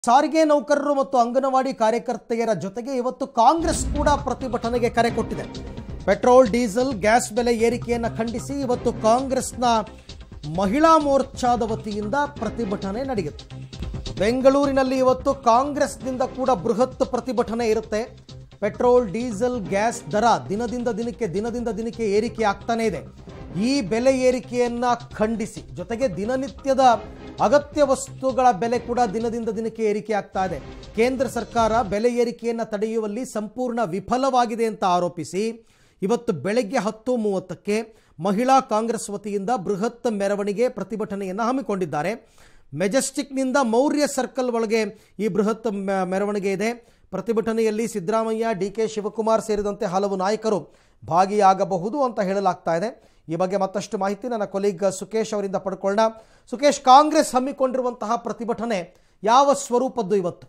ಸಾರಿಗೆ ನೌಕರರು ಮತ್ತು ಅಂಗನವಾಡಿ ಕಾರ್ಯಕರ್ತೆಯರ ಜೊತೆಗೆ ಇವತ್ತು ಕಾಂಗ್ರೆಸ್ ಕೂಡ ಪ್ರತಿಭಟನೆಗೆ ಕರೆ ಕೊಟ್ಟಿದೆ ಪೆಟ್ರೋಲ್ ಡೀಸೆಲ್ ಗ್ಯಾಸ್ ಬೆಲೆ ಏರಿಕೆಯನ್ನು ಖಂಡಿಸಿ ಇವತ್ತು ಕಾಂಗ್ರೆಸ್ನ ಮಹಿಳಾ ಮೋರ್ಚಾದ ವತಿಯಿಂದ ಪ್ರತಿಭಟನೆ ನಡೆಯುತ್ತೆ ಬೆಂಗಳೂರಿನಲ್ಲಿ ಇವತ್ತು ಕಾಂಗ್ರೆಸ್ನಿಂದ ಕೂಡ ಬೃಹತ್ ಪ್ರತಿಭಟನೆ ಇರುತ್ತೆ ಪೆಟ್ರೋಲ್ ಡೀಸೆಲ್ ಗ್ಯಾಸ್ ದರ ದಿನದಿಂದ ದಿನಕ್ಕೆ ದಿನದಿಂದ ದಿನಕ್ಕೆ ಏರಿಕೆ ಆಗ್ತಾನೇ ಇದೆ ಈ ಬೆಲೆ ಏರಿಕೆಯನ್ನ ಖಂಡಿಸಿ ಜೊತೆಗೆ ದಿನನಿತ್ಯದ ಅಗತ್ಯ ವಸ್ತುಗಳ ಬೆಲೆ ಕೂಡ ದಿನದಿಂದ ದಿನಕ್ಕೆ ಏರಿಕೆ ಆಗ್ತಾ ಇದೆ ಕೇಂದ್ರ ಸರ್ಕಾರ ಬೆಲೆ ಏರಿಕೆಯನ್ನು ತಡೆಯುವಲ್ಲಿ ಸಂಪೂರ್ಣ ವಿಫಲವಾಗಿದೆ ಅಂತ ಆರೋಪಿಸಿ ಇವತ್ತು ಬೆಳಗ್ಗೆ ಹತ್ತು ಮೂವತ್ತಕ್ಕೆ ಮಹಿಳಾ ಕಾಂಗ್ರೆಸ್ ವತಿಯಿಂದ ಬೃಹತ್ ಮೆರವಣಿಗೆ ಪ್ರತಿಭಟನೆಯನ್ನು ಹಮ್ಮಿಕೊಂಡಿದ್ದಾರೆ ಮೆಜೆಸ್ಟಿಕ್ನಿಂದ ಮೌರ್ಯ ಸರ್ಕಲ್ ಒಳಗೆ ಈ ಬೃಹತ್ ಮ- ಮೆರವಣಿಗೆ ಇದೆ ಪ್ರತಿಭಟನೆಯಲ್ಲಿ ಸಿದ್ದರಾಮಯ್ಯ ಡಿ ಕೆ ಶಿವಕುಮಾರ್ ಸೇರಿದಂತೆ ಹಲವು ನಾಯಕರು ಭಾಗಿಯಾಗಬಹುದು ಅಂತ ಹೇಳಲಾಗ್ತಾ ಇದೆ ಈ ಬಗ್ಗೆ ಮತ್ತಷ್ಟು ಮಾಹಿತಿ ನನ್ನ ಕೊಲೀಗ್ ಸುಕೇಶ್ ಅವರಿಂದ ಪಡ್ಕೊಳ್ಳೋಣ ಸುಕೇಶ್ ಕಾಂಗ್ರೆಸ್ ಹಮ್ಮಿಕೊಂಡಿರುವಂತಹ ಪ್ರತಿಭಟನೆ ಯಾವ ಸ್ವರೂಪದ್ದು ಇವತ್ತು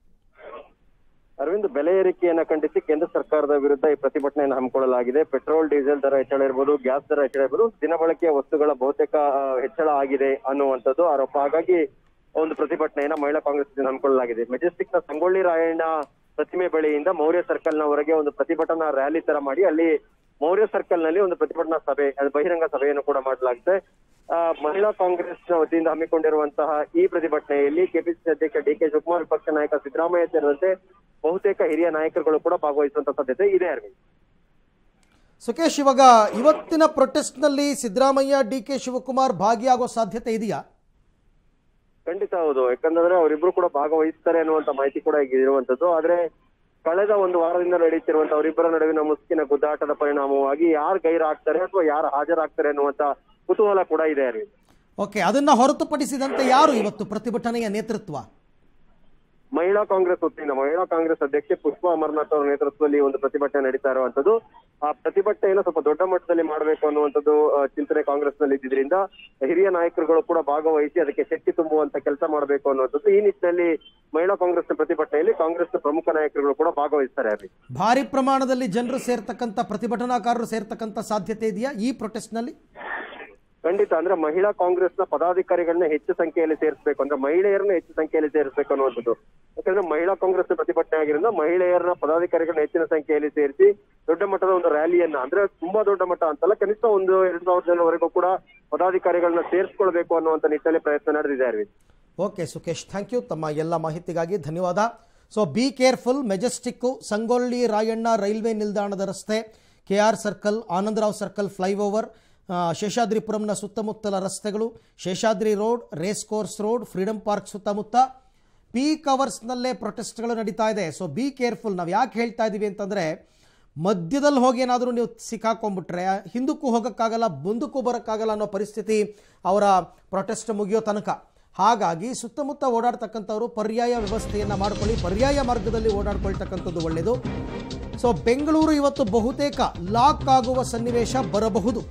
ಅರವಿಂದ್ ಬೆಲೆ ಏರಿಕೆಯನ್ನ ಖಂಡಿಸಿ ಕೇಂದ್ರ ಸರ್ಕಾರದ ವಿರುದ್ಧ ಈ ಪ್ರತಿಭಟನೆಯನ್ನು ಹಮ್ಮಿಕೊಳ್ಳಲಾಗಿದೆ ಪೆಟ್ರೋಲ್ ಡೀಸೆಲ್ ದರ ಹೆಚ್ಚಳ ಇರ್ಬೋದು ಗ್ಯಾಸ್ ದರ ಹೆಚ್ಚಳ ಇರ್ಬೋದು ದಿನಬಳಕೆಯ ವಸ್ತುಗಳ ಬಹುತೇಕ ಆ, ಹೆಚ್ಚಳ ಆಗಿದೆ ಅನ್ನುವಂಥದ್ದು ಆರೋಪ ಹಾಗಾಗಿ ಒಂದು ಪ್ರತಿಭಟನೆಯನ್ನ ಮಹಿಳಾ ಕಾಂಗ್ರೆಸ್ ವತಿಯಿಂದ ಹಮ್ಮಿಕೊಳ್ಳಲಾಗಿದೆ ಮೆಜೆಸ್ಟಿಕ್ ನ ಸಂಗೊಳ್ಳಿ ರಾಯಣ್ಣ ಪ್ರತಿಮೆ ಬಳಿಯಿಂದ ಮೌರ್ಯ ಸರ್ಕಲ್ ನವರೆಗೆ ಒಂದು ಪ್ರತಿಭಟನಾ ರ್ಯಾಲಿ ತರ ಮಾಡಿ ಅಲ್ಲಿ ಮೌರ್ಯ ಸರ್ಕಲ್ ನಲ್ಲಿ ಒಂದು ಪ್ರತಿಭಟನಾ ಸಭೆ ಅದು ಬಹಿರಂಗ ಸಭೆಯನ್ನು ಕೂಡ ಮಾಡಲಾಗಿದೆ ಆ, ಮಹಿಳಾ ಕಾಂಗ್ರೆಸ್ ವತಿಯಿಂದ ಹಮ್ಮಿಕೊಂಡಿರುವಂತಹ ಈ ಪ್ರತಿಭಟನೆಯಲ್ಲಿ ಕೆಪಿಸಿಸಿ ಅಧ್ಯಕ್ಷ ಡಿ ಕೆ ಶಿವಕುಮಾರ್ ವಿಪಕ್ಷ ನಾಯಕ ಸಿದ್ದರಾಮಯ್ಯ ಸೇರಿದಂತೆ ಬಹುತೇಕ ಹಿರಿಯ ನಾಯಕರುಗಳು ಕೂಡ ಭಾಗವಹಿಸುವಂತ ಸಾಧ್ಯತೆ ಇದೆ ಅರವಿಂದ್ ಸುಕೇಶ್ ಇವಾಗ ಇವತ್ತಿನ ಪ್ರೊಟೆಸ್ಟ್ನಲ್ಲಿ ಸಿದ್ದರಾಮಯ್ಯ ಡಿ ಕೆ ಶಿವಕುಮಾರ್ ಭಾಗಿಯಾಗೋ ಸಾಧ್ಯತೆ ಇದೆಯಾ ಖಂಡಿತ ಹೌದು ಯಾಕಂದ್ರೆ ಅವರಿಬ್ರು ಕೂಡ ಭಾಗವಹಿಸ್ತಾರೆ ಅನ್ನುವಂತ ಮಾಹಿತಿ ಕೂಡ ಈಗ ಇರುವಂತದ್ದು ಆದ್ರೆ ಕಳೆದ ಒಂದು ವಾರದಿಂದ ನಡೀತಿರುವಂತ ಅವರಿಬ್ಬರ ನಡುವಿನ ಮುಸ್ಕಿನ ಗುದ್ದಾಟದ ಪರಿಣಾಮವಾಗಿ ಯಾರು ಗೈರಾಗ್ತಾರೆ ಅಥವಾ ಯಾರು ಹಾಜರಾಗ್ತಾರೆ ಅನ್ನುವಂತ ಕುತೂಹಲ ಕೂಡ ಇದೆ ಅರವಿಂದ್ ಓಕೆ ಅದನ್ನ ಹೊರತುಪಡಿಸಿದಂತೆ ಯಾರು ಇವತ್ತು ಪ್ರತಿಭಟನೆಯ ನೇತೃತ್ವ ಮಹಿಳಾ ಕಾಂಗ್ರೆಸ್ ವತಿಯಿಂದ ಮಹಿಳಾ ಕಾಂಗ್ರೆಸ್ ಅಧ್ಯಕ್ಷೆ ಪುಷ್ಪ ಅಮರನಾಥ್ ಅವರ ನೇತೃತ್ವದಲ್ಲಿ ಒಂದು ಪ್ರತಿಭಟನೆ ನಡೀತಾ ಇರುವಂತದ್ದು ಆ ಪ್ರತಿಭಟನೆಯನ್ನು ಸ್ವಲ್ಪ ದೊಡ್ಡ ಮಟ್ಟದಲ್ಲಿ ಮಾಡಬೇಕು ಅನ್ನುವಂಥದ್ದು ಆ, ಚಿಂತನೆ ಕಾಂಗ್ರೆಸ್ ನಲ್ಲಿ ಇದ್ದಿದ್ರಿಂದ ಹಿರಿಯ ನಾಯಕರುಗಳು ಕೂಡ ಭಾಗವಹಿಸಿ ಅದಕ್ಕೆ ಶಕ್ತಿ ತುಂಬುವಂತ ಕೆಲಸ ಮಾಡಬೇಕು ಅನ್ನುವಂಥದ್ದು ಈ ನಿಟ್ಟಿನಲ್ಲಿ ಮಹಿಳಾ ಕಾಂಗ್ರೆಸ್ನ ಪ್ರತಿಭಟನೆಯಲ್ಲಿ ಕಾಂಗ್ರೆಸ್ನ ಪ್ರಮುಖ ನಾಯಕರುಗಳು ಕೂಡ ಭಾಗವಹಿಸ್ತಾರೆ ಅಲ್ಲಿ ಭಾರಿ ಪ್ರಮಾಣದಲ್ಲಿ ಜನರು ಸೇರ್ತಕ್ಕಂಥ ಪ್ರತಿಭಟನಾಕಾರರು ಸೇರ್ತಕ್ಕಂಥ ಸಾಧ್ಯತೆ ಇದೆಯಾ ಈ ಪ್ರೊಟೆಸ್ಟ್ನಲ್ಲಿ ಖಂಡಿತ ಅಂದ್ರೆ ಮಹಿಳಾ ಕಾಂಗ್ರೆಸ್ನ ಪದಾಧಿಕಾರಿಗಳನ್ನ ಹೆಚ್ಚು ಸಂಖ್ಯೆಯಲ್ಲಿ ಸೇರಿಸಬೇಕು ಅಂದ್ರೆ ಮಹಿಳೆಯರನ್ನ ಹೆಚ್ಚು ಸಂಖ್ಯೆಯಲ್ಲಿ ಸೇರಿಸಬೇಕು ಅನ್ನುವಂಥದ್ದು ಯಾಕಂದ್ರೆ ಮಹಿಳಾ ಕಾಂಗ್ರೆಸ್ ಪ್ರತಿಭಟನೆ ಆಗಿರೋದ್ರಿಂದ ಮಹಿಳೆಯರನ್ನ ಪದಾಧಿಕಾರಿಗಳನ್ನ ಹೆಚ್ಚಿನ ಸಂಖ್ಯೆಯಲ್ಲಿ ಸೇರಿಸಿ ದೊಡ್ಡ ಮಟ್ಟದ ಒಂದು ರ್ಯಾಲಿಯನ್ನ ಅಂದ್ರೆ ತುಂಬಾ ದೊಡ್ಡ ಮಟ್ಟ ಅಂತಲ್ಲ ಕನಿಷ್ಠ ಒಂದು ಎರಡ್ ಸಾವಿರ ಜನವರೆಗೂ ಕೂಡ ಪದಾಧಿಕಾರಿಗಳನ್ನ ಸೇರಿಸ್ಕೊಳ್ಬೇಕು ಅನ್ನುವಂತ ನಿಟ್ಟಿನಲ್ಲಿ ಪ್ರಯತ್ನ ನಡೆದಿದೆ Arvind okay Sukesh thank you ತಮ್ಮ ಎಲ್ಲ ಮಾಹಿತಿಗಾಗಿ ಧನ್ಯವಾದ so be careful Majestic Sangolli Rayanna railway ನಿಲ್ದಾಣದ ರಸ್ತೆ K R circle Anandrao circle flyover ಆ, ಶೇಷಾದ್ರಿಪುರಂನ ಸುತ್ತಮುತ್ತಲ ರಸ್ತೆಗಳು Seshadri road race course road freedom park ಸುತ್ತಮುತ್ತ ಪೀಕ್ ಅವರ್ಸ್ನಲ್ಲೇ ಪ್ರೊಟೆಸ್ಟ್ಗಳು ನಡೀತಾ ಇದೆ ಸೊ ಬಿ ಕೇರ್ಫುಲ್ ನಾವು ಯಾಕೆ ಹೇಳ್ತಾ ಇದ್ದೀವಿ ಅಂತಂದರೆ ಮಧ್ಯದಲ್ಲಿ ಹೋಗಿ ಏನಾದರೂ ನೀವು ಸಿಕ್ಕಾಕೊಂಡ್ಬಿಟ್ರೆ ಹಿಂದಕ್ಕೂ ಹೋಗೋಕ್ಕಾಗಲ್ಲ ಮುಂದಕ್ಕೂ ಬರೋಕ್ಕಾಗಲ್ಲ ಅನ್ನೋ ಪರಿಸ್ಥಿತಿ ಅವರ ಪ್ರೊಟೆಸ್ಟ್ ಮುಗಿಯೋ ತನಕ ಹಾಗಾಗಿ ಸುತ್ತಮುತ್ತ ಓಡಾಡ್ತಕ್ಕಂಥವ್ರು ಪರ್ಯಾಯ ವ್ಯವಸ್ಥೆಯನ್ನು ಮಾಡ್ಕೊಳ್ಳಿ ಪರ್ಯಾಯ ಮಾರ್ಗದಲ್ಲಿ ಓಡಾಡ್ಕೊಳ್ತಕ್ಕಂಥದ್ದು ಒಳ್ಳೆಯದು ಸೊ ಬೆಂಗಳೂರು ಇವತ್ತು ಬಹುತೇಕ ಲಾಕ್ ಆಗುವ ಸನ್ನಿವೇಶ ಬರಬಹುದು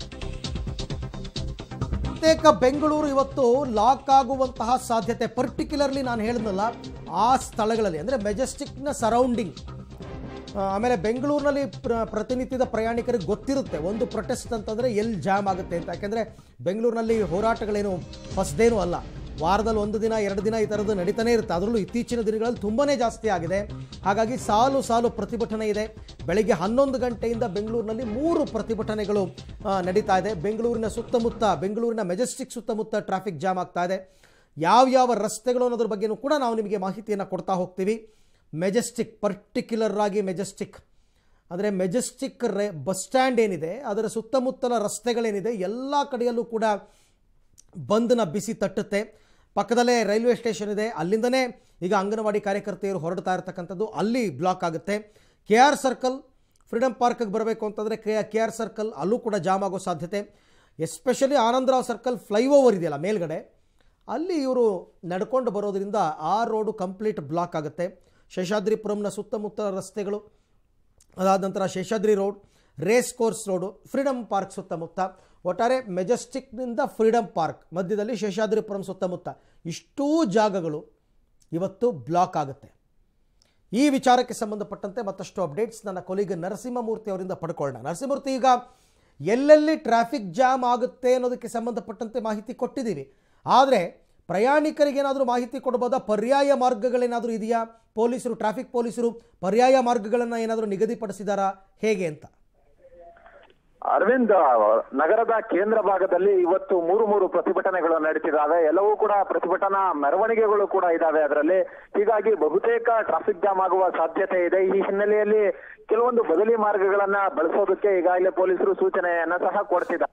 ಬಹುತೇಕ ಬೆಂಗಳೂರು ಇವತ್ತು ಲಾಕ್ ಆಗುವಂತಹ ಸಾಧ್ಯತೆ ಪರ್ಟಿಕ್ಯುಲರ್ಲಿ ನಾನು ಹೇಳಿದ್ನಲ್ಲ ಆ ಸ್ಥಳಗಳಲ್ಲಿ ಅಂದರೆ ಮೆಜೆಸ್ಟಿಕ್ನ ಸರೌಂಡಿಂಗ್ ಆಮೇಲೆ ಬೆಂಗಳೂರಿನಲ್ಲಿ ಪ್ರ ಪ್ರತಿನಿತ್ಯದ ಪ್ರಯಾಣಿಕರಿಗೆ ಗೊತ್ತಿರುತ್ತೆ ಒಂದು ಪ್ರೊಟೆಸ್ಟ್ ಅಂತಂದರೆ ಎಲ್ಲಿ ಜಾಮ್ ಆಗುತ್ತೆ ಅಂತ ಯಾಕೆಂದರೆ ಬೆಂಗಳೂರಿನಲ್ಲಿ ಹೋರಾಟಗಳೇನು ಹೊಸದೇನೂ ಅಲ್ಲ ವಾರದಲ್ಲಿ ಒಂದು ದಿನ ಎರಡು ದಿನ ಈ ಥರದ್ದು ನಡೀತಾನೆ ಇರುತ್ತೆ ಅದರಲ್ಲೂ ಇತ್ತೀಚಿನ ದಿನಗಳಲ್ಲಿ ತುಂಬಾ ಜಾಸ್ತಿ ಆಗಿದೆ ಹಾಗಾಗಿ ಸಾಲು ಸಾಲು ಪ್ರತಿಭಟನೆ ಇದೆ ಬೆಳಿಗ್ಗೆ ಹನ್ನೊಂದು ಗಂಟೆಯಿಂದ ಬೆಂಗಳೂರಿನಲ್ಲಿ ಮೂರು ಪ್ರತಿಭಟನೆಗಳು ಆ, ನಡೀತಾ ಇದೆ ಬೆಂಗಳೂರಿನ ಸುತ್ತಮುತ್ತ ಬೆಂಗಳೂರಿನ ಮೆಜೆಸ್ಟಿಕ್ ಸುತ್ತಮುತ್ತ ಟ್ರಾಫಿಕ್ ಜಾಮ್ ಆಗ್ತಾ ಇದೆ ಯಾವ್ಯಾವ ರಸ್ತೆಗಳು ಅನ್ನೋದ್ರ ಬಗ್ಗೆನೂ ಕೂಡ ನಾವು ನಿಮಗೆ ಮಾಹಿತಿಯನ್ನು ಕೊಡ್ತಾ ಹೋಗ್ತೀವಿ ಮೆಜೆಸ್ಟಿಕ್ ಪರ್ಟಿಕ್ಯುಲರ್ ಆಗಿ ಮೆಜೆಸ್ಟಿಕ್ ಅಂದರೆ ಮೆಜೆಸ್ಟಿಕ್ ರೇ ಬಸ್ ಸ್ಟ್ಯಾಂಡ್ ಏನಿದೆ ಅದರ ಸುತ್ತಮುತ್ತಲ ರಸ್ತೆಗಳೇನಿದೆ ಎಲ್ಲ ಕಡೆಯಲ್ಲೂ ಕೂಡ ಬಂದ್ನ ಬಿಸಿ ತಟ್ಟುತ್ತೆ ಪಕ್ಕದಲ್ಲೇ ರೈಲ್ವೆ ಸ್ಟೇಷನ್ ಇದೆ ಅಲ್ಲಿಂದನೇ ಈಗ ಅಂಗನವಾಡಿ ಕಾರ್ಯಕರ್ತೆಯರು ಹೊರಡ್ತಾ ಇರತಕ್ಕಂಥದ್ದು ಅಲ್ಲಿ ಬ್ಲಾಕ್ ಆಗುತ್ತೆ ಕೆ ಆರ್ ಸರ್ಕಲ್ ಫ್ರೀಡಮ್ ಪಾರ್ಕ್ಗೆ ಬರಬೇಕು ಅಂತಂದರೆ ಕೆ ಕೆ ಆರ್ ಸರ್ಕಲ್ ಅಲ್ಲೂ ಕೂಡ ಜಾಮ್ ಆಗೋ ಸಾಧ್ಯತೆ ಎಸ್ಪೆಷಲಿ ಆನಂದರಾವ್ ಸರ್ಕಲ್ ಫ್ಲೈಓವರ್ ಇದೆಯಲ್ಲ ಮೇಲ್ಗಡೆ ಅಲ್ಲಿ ಇವರು ನಡ್ಕೊಂಡು ಬರೋದ್ರಿಂದ ಆ ರೋಡು ಕಂಪ್ಲೀಟ್ ಬ್ಲಾಕ್ ಆಗುತ್ತೆ ಶೇಷಾದ್ರಿಪುರಂನ ಸುತ್ತಮುತ್ತ ರಸ್ತೆಗಳು ಅದಾದ ನಂತರ Seshadri road race course road freedom park ಸುತ್ತಮುತ್ತ ಒಟ್ಟಾರೆ ಮೆಜೆಸ್ಟಿಕ್ನಿಂದ ಫ್ರೀಡಮ್ ಪಾರ್ಕ್ ಮಧ್ಯದಲ್ಲಿ ಶೇಷಾದ್ರಿಪುರಂ ಸುತ್ತಮುತ್ತ ಇಷ್ಟೂ ಜಾಗಗಳು ಇವತ್ತು ಬ್ಲಾಕ್ ಆಗುತ್ತೆ ಈ ವಿಚಾರಕ್ಕೆ ಸಂಬಂಧಪಟ್ಟಂತೆ ಮತ್ತಷ್ಟು ಅಪ್ಡೇಟ್ಸ್ ನನ್ನ ಕೊಲಿಗ ನರಸಿಂಹಮೂರ್ತಿ ಅವರಿಂದ ಪಡ್ಕೊಳ್ಳೋಣ ನರಸಿಂಹಮೂರ್ತಿ ಈಗ ಎಲ್ಲೆಲ್ಲಿ ಟ್ರಾಫಿಕ್ ಜಾಮ್ ಆಗುತ್ತೆ ಅನ್ನೋದಕ್ಕೆ ಸಂಬಂಧಪಟ್ಟಂತೆ ಮಾಹಿತಿ ಕೊಟ್ಟಿದ್ದೀವಿ ಆದರೆ ಪ್ರಯಾಣಿಕರಿಗೇನಾದರೂ ಮಾಹಿತಿ ಕೊಡ್ಬೋದಾ ಪರ್ಯಾಯ ಮಾರ್ಗಗಳೇನಾದರೂ ಇದೆಯಾ ಪೊಲೀಸರು ಟ್ರಾಫಿಕ್ ಪೊಲೀಸರು ಪರ್ಯಾಯ ಮಾರ್ಗಗಳನ್ನು ಏನಾದರೂ ನಿಗದಿಪಡಿಸಿದಾರಾ ಹೇಗೆ ಅಂತ ಅರವಿಂದ್ ನಗರದ ಕೇಂದ್ರ ಭಾಗದಲ್ಲಿ ಇವತ್ತು ಮೂರು ಮೂರು ಪ್ರತಿಭಟನೆಗಳು ನಡೀತಿದ್ದಾವೆ ಎಲ್ಲವೂ ಕೂಡ ಪ್ರತಿಭಟನಾ ಮೆರವಣಿಗೆಗಳು ಕೂಡ ಇದಾವೆ ಅದರಲ್ಲಿ ಹೀಗಾಗಿ ಬಹುತೇಕ ಟ್ರಾಫಿಕ್ ಜಾಮ್ ಆಗುವ ಸಾಧ್ಯತೆ ಇದೆ ಈ ಹಿನ್ನೆಲೆಯಲ್ಲಿ ಕೆಲವೊಂದು ಬದಲಿ ಮಾರ್ಗಗಳನ್ನ ಬಳಸೋದಕ್ಕೆ ಈಗಾಗಲೇ ಪೊಲೀಸರು ಸೂಚನೆಯನ್ನ ಸಹ ಕೊಡ್ತಿದ್ದಾರೆ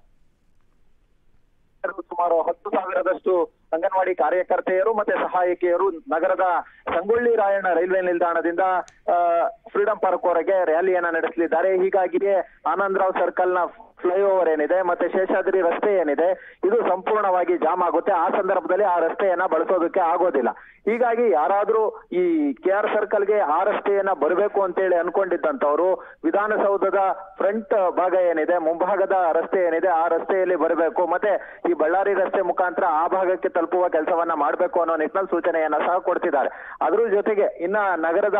ಸುಮಾರು ಹತ್ತು ಸಾವಿರದಷ್ಟು ಅಂಗನವಾಡಿ ಕಾರ್ಯಕರ್ತೆಯರು ಮತ್ತೆ ಸಹಾಯಕಿಯರು ನಗರದ ಸಂಗೊಳ್ಳಿ ರಾಯಣ್ಣ ರೈಲ್ವೆ ನಿಲ್ದಾಣದಿಂದ ಫ್ರೀಡಂ ಪಾರ್ಕ್ ವರೆಗೆ ರ್ಯಾಲಿಯನ್ನ ನಡೆಸಲಿದ್ದಾರೆ ಹೀಗಾಗಿಯೇ ಆನಂದರಾವ್ ಸರ್ಕಲ್ ನ ಫ್ಲೈಓವರ್ ಏನಿದೆ ಮತ್ತೆ ಶೇಷಾದ್ರಿ ರಸ್ತೆ ಏನಿದೆ ಇದು ಸಂಪೂರ್ಣವಾಗಿ ಜಾಮ್ ಆಗುತ್ತೆ ಆ ಸಂದರ್ಭದಲ್ಲಿ ಆ ರಸ್ತೆಯನ್ನ ಬಳಸೋದಕ್ಕೆ ಆಗೋದಿಲ್ಲ ಹೀಗಾಗಿ ಯಾರಾದ್ರೂ ಈ ಕೆ ಆರ್ ಸರ್ಕಲ್ಗೆ ಆ ರಸ್ತೆಯನ್ನ ಬರಬೇಕು ಅಂತೇಳಿ ಅನ್ಕೊಂಡಿದ್ದಂತವ್ರು ವಿಧಾನಸೌಧದ ಫ್ರಂಟ್ ಭಾಗ ಏನಿದೆ ಮುಂಭಾಗದ ರಸ್ತೆ ಏನಿದೆ ಆ ರಸ್ತೆಯಲ್ಲಿ ಬರಬೇಕು ಮತ್ತೆ ಈ ಬಳ್ಳಾರಿ ರಸ್ತೆ ಮುಖಾಂತರ ಆ ಭಾಗಕ್ಕೆ ತಲುಪುವ ಕೆಲಸವನ್ನ ಮಾಡಬೇಕು ಅನ್ನೋ ನಿಟ್ಟಿನಲ್ಲಿ ಸೂಚನೆಯನ್ನ ಸಹ ಕೊಡ್ತಿದ್ದಾರೆ ಅದ್ರ ಜೊತೆಗೆ ಇನ್ನ ನಗರದ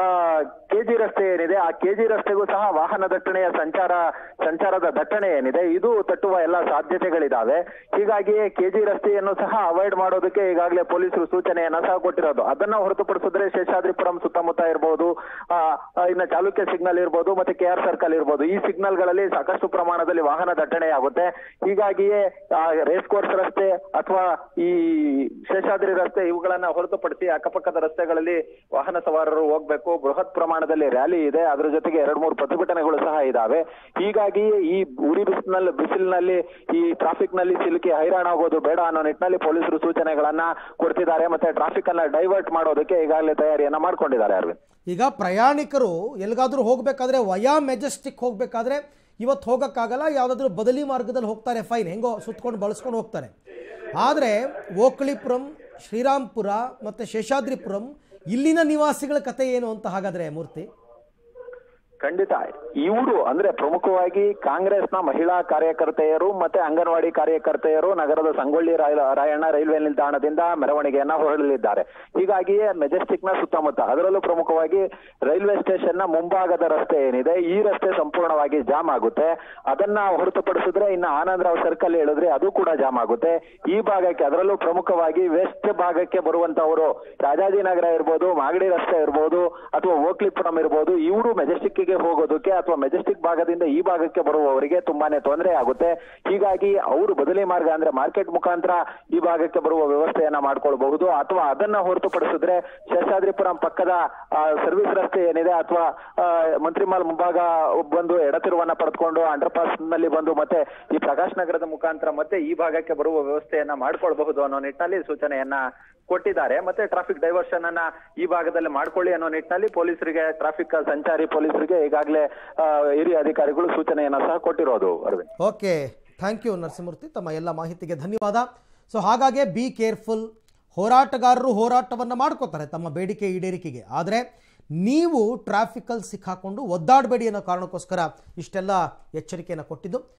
ಕೆಜಿ ರಸ್ತೆ ಏನಿದೆ ಆ ಕೆಜಿ ರಸ್ತೆಗೂ ಸಹ ವಾಹನ ದಟ್ಟಣೆಯ ಸಂಚಾರ ಸಂಚಾರದ ದಟ್ಟಣೆ ಏನಿದೆ ಇದು ತಟ್ಟುವ ಎಲ್ಲ ಸಾಧ್ಯತೆಗಳಿದಾವೆ ಹೀಗಾಗಿಯೇ ಕೆಜಿ ರಸ್ತೆಯನ್ನು ಸಹ ಅವಾಯ್ಡ್ ಮಾಡೋದಕ್ಕೆ ಈಗಾಗಲೇ ಪೊಲೀಸರು ಸೂಚನೆಯನ್ನ ಸಹ ಕೊಟ್ಟಿರೋದು ಅದನ್ನ ಹೊರತುಪಡಿಸಿದ್ರೆ ಶೇಷಾದ್ರಿಪುರಂ ಸುತ್ತಮುತ್ತ ಇರ್ಬೋದು ಆ, ಆ, ಇನ್ನ ಚಾಲುಕ್ಯ ಸಿಗ್ನಲ್ ಇರ್ಬೋದು ಮತ್ತೆ ಕೆ ಆರ್ ಸರ್ಕಲ್ ಇರ್ಬೋದು ಈ ಸಿಗ್ನಲ್ ಗಳಲ್ಲಿ ಸಾಕಷ್ಟು ಪ್ರಮಾಣದಲ್ಲಿ ವಾಹನ ದಟ್ಟಣೆ ಆಗುತ್ತೆ ಹೀಗಾಗಿಯೇ ರೇಸ್ ಕೋರ್ಸ್ ರಸ್ತೆ ಅಥವಾ ಈ ಶೇಷಾದ್ರಿ ರಸ್ತೆ ಇವುಗಳನ್ನ ಹೊರತುಪಡಿಸಿ ಅಕ್ಕಪಕ್ಕದ ರಸ್ತೆಗಳಲ್ಲಿ ವಾಹನ ಸವಾರರು ಹೋಗ್ಬೇಕು ಬೃಹತ್ ಪ್ರಮಾಣದಲ್ಲಿ ರ್ಯಾಲಿ ಇದೆ ಅದ್ರ ಜೊತೆಗೆ ಎರಡ್ ಮೂರು ಪ್ರತಿಭಟನೆಗಳು ಸಹ ಇದಾವೆ ಹೀಗಾಗಿ ಈ ಉರಿ ಬಿಸಿಲಿನಲ್ಲಿ ಬಿಸಿಲಿನಲ್ಲಿ ಈ ಟ್ರಾಫಿಕ್ ನಲ್ಲಿ ಸಿಲುಕಿ ಹೈರಾಣ ಆಗೋದು ಬೇಡ ಅನ್ನೋ ನಿಟ್ಟಿನಲ್ಲಿ ಪೊಲೀಸರು ಸೂಚನೆಗಳನ್ನ ಕೊಡ್ತಿದ್ದಾರೆ ಮತ್ತೆ ಟ್ರಾಫಿಕ್ ಅನ್ನ ಡೈವರ್ಟ್ ಮಾಡೋದಕ್ಕೆ ಈಗಾಗಲೇ ತಯಾರಿಯನ್ನ ಮಾಡ್ಕೊಂಡಿದ್ದಾರೆ ಅರವಿಂದ್ ಈಗ ಪ್ರಯಾಣಿಕರು ಎಲ್ಲಿಗಾದ್ರೂ ಹೋಗಬೇಕಾದ್ರೆ ವಯಾ ಮೆಜೆಸ್ಟಿಕ್ ಹೋಗಬೇಕಾದ್ರೆ ಇವತ್ತು ಹೋಗೋಕ್ಕಾಗಲ್ಲ ಯಾವುದಾದ್ರೂ ಬದಲಿ ಮಾರ್ಗದಲ್ಲಿ ಹೋಗ್ತಾರೆ ಫೈನ್ ಹೆಂಗೋ ಸುತ್ಕೊಂಡು ಬಳಸ್ಕೊಂಡು ಹೋಗ್ತಾರೆ ಆದರೆ ಓಕಳಿಪುರಂ ಶ್ರೀರಾಮ್ಪುರ ಮತ್ತು ಶೇಷಾದ್ರಿಪುರಂ ಇಲ್ಲಿನ ನಿವಾಸಿಗಳ ಕತೆ ಏನು ಅಂತ ಹಾಗಾದರೆ ಮೂರ್ತಿ ಖಂಡಿತ ಇವರು ಅಂದ್ರೆ ಪ್ರಮುಖವಾಗಿ ಕಾಂಗ್ರೆಸ್ನ ಮಹಿಳಾ ಕಾರ್ಯಕರ್ತೆಯರು ಮತ್ತೆ ಅಂಗನವಾಡಿ ಕಾರ್ಯಕರ್ತೆಯರು ನಗರದ ಸಂಗೊಳ್ಳಿ ರಾಯ- ರಾಯಣ್ಣ ರೈಲ್ವೆ ನಿಲ್ದಾಣದಿಂದ ಮೆರವಣಿಗೆಯನ್ನ ಹೊರಡಲಿದ್ದಾರೆ ಹೀಗಾಗಿಯೇ ಮೆಜೆಸ್ಟಿಕ್ ನ ಸುತ್ತಮುತ್ತ ಅದರಲ್ಲೂ ಪ್ರಮುಖವಾಗಿ ರೈಲ್ವೆ ಸ್ಟೇಷನ್ ನ ಮುಂಭಾಗದ ರಸ್ತೆ ಏನಿದೆ ಈ ರಸ್ತೆ ಸಂಪೂರ್ಣವಾಗಿ ಜಾಮ್ ಆಗುತ್ತೆ ಅದನ್ನ ಹೊರತುಪಡಿಸಿದ್ರೆ ಇನ್ನು ಆನಂದರಾವ್ ಸರ್ಕಲ್ ಹೇಳಿದ್ರೆ ಅದು ಕೂಡ ಜಾಮ್ ಆಗುತ್ತೆ ಈ ಭಾಗಕ್ಕೆ ಅದರಲ್ಲೂ ಪ್ರಮುಖವಾಗಿ ವೆಸ್ಟ್ ಭಾಗಕ್ಕೆ ಬರುವಂತವರು ರಾಜಾಜಿನಗರ ಇರ್ಬೋದು ಮಾಗಡಿ ರಸ್ತೆ ಇರ್ಬೋದು ಅಥವಾ ಓಕ್ಲಿಪುರಂ ಇರ್ಬೋದು ಇವರು ಮೆಜೆಸ್ಟಿಕ್ಗೆ ಹೋಗೋದಕ್ಕೆ ಅಥವಾ ಮೆಜೆಸ್ಟಿಕ್ ಭಾಗದಿಂದ ಈ ಭಾಗಕ್ಕೆ ಬರುವವರಿಗೆ ತುಂಬಾನೇ ತೊಂದರೆ ಆಗುತ್ತೆ ಹೀಗಾಗಿ ಅವರು ಬದಲಿ ಮಾರ್ಗ ಅಂದ್ರೆ ಮಾರ್ಕೆಟ್ ಮುಖಾಂತರ ಈ ಭಾಗಕ್ಕೆ ಬರುವ ವ್ಯವಸ್ಥೆಯನ್ನ ಮಾಡ್ಕೊಳ್ಬಹುದು ಅಥವಾ ಅದನ್ನ ಹೊರತುಪಡಿಸಿದ್ರೆ ಶೇಷಾದ್ರಿಪುರಂ ಪಕ್ಕದ ಸರ್ವಿಸ್ ರಸ್ತೆ ಏನಿದೆ ಅಥವಾ ಆ, ಮಂತ್ರಿಮಾಲ್ ಮುಂಭಾಗ ಬಂದು ಎಡತಿರುವನ್ನ ಪಡೆದುಕೊಂಡು ಅಂಡರ್ ಪಾಸ್ ನಲ್ಲಿ ಬಂದು ಮತ್ತೆ ಈ ಪ್ರಕಾಶ್ ನಗರದ ಮುಖಾಂತರ ಮತ್ತೆ ಈ ಭಾಗಕ್ಕೆ ಬರುವ ವ್ಯವಸ್ಥೆಯನ್ನ ಮಾಡ್ಕೊಳ್ಬಹುದು ಅನ್ನೋ ನಿಟ್ಟಿನಲ್ಲಿ ಸೂಚನೆಯನ್ನ ಕೊಟ್ಟಿದ್ದಾರೆ ಮತ್ತೆ ಟ್ರಾಫಿಕ್ ಡೈವರ್ಷನ್ ಅನ್ನ ಈ ಭಾಗದಲ್ಲಿ ಮಾಡ್ಕೊಳ್ಳಿ ಅನ್ನೋ ನಿಟ್ಟಿನಲ್ಲಿ ಪೊಲೀಸರಿಗೆ ಟ್ರಾಫಿಕ್ ಸಂಚಾರಿ ಪೊಲೀಸರಿಗೆ ಈಗಾಗಲೇ ಆ, ಹಿರಿಯ ಅಧಿಕಾರಿಗಳು ಸೂಚನೆಯನ್ನ ಸಹ ಕೊಟ್ಟಿರೋದು Arvind okay thank you Narasimhamurthy ತಮ್ಮ ಎಲ್ಲ ಮಾಹಿತಿಗೆ ಧನ್ಯವಾದ ಸೊ ಹಾಗಾಗಿ ಬಿ ಕೇರ್ಫುಲ್ ಹೋರಾಟಗಾರರು ಹೋರಾಟವನ್ನು ಮಾಡ್ಕೋತಾರೆ ತಮ್ಮ ಬೇಡಿಕೆ ಈಡೇರಿಕೆಗೆ ಆದರೆ ನೀವು ಟ್ರಾಫಿಕಲ್ಲಿ ಸಿಕ್ಕಾಕೊಂಡು ಒದ್ದಾಡಬೇಡಿ ಅನ್ನೋ ಕಾರಣಕ್ಕೋಸ್ಕರ ಇಷ್ಟೆಲ್ಲ ಎಚ್ಚರಿಕೆಯನ್ನು ಕೊಟ್ಟಿದ್ದು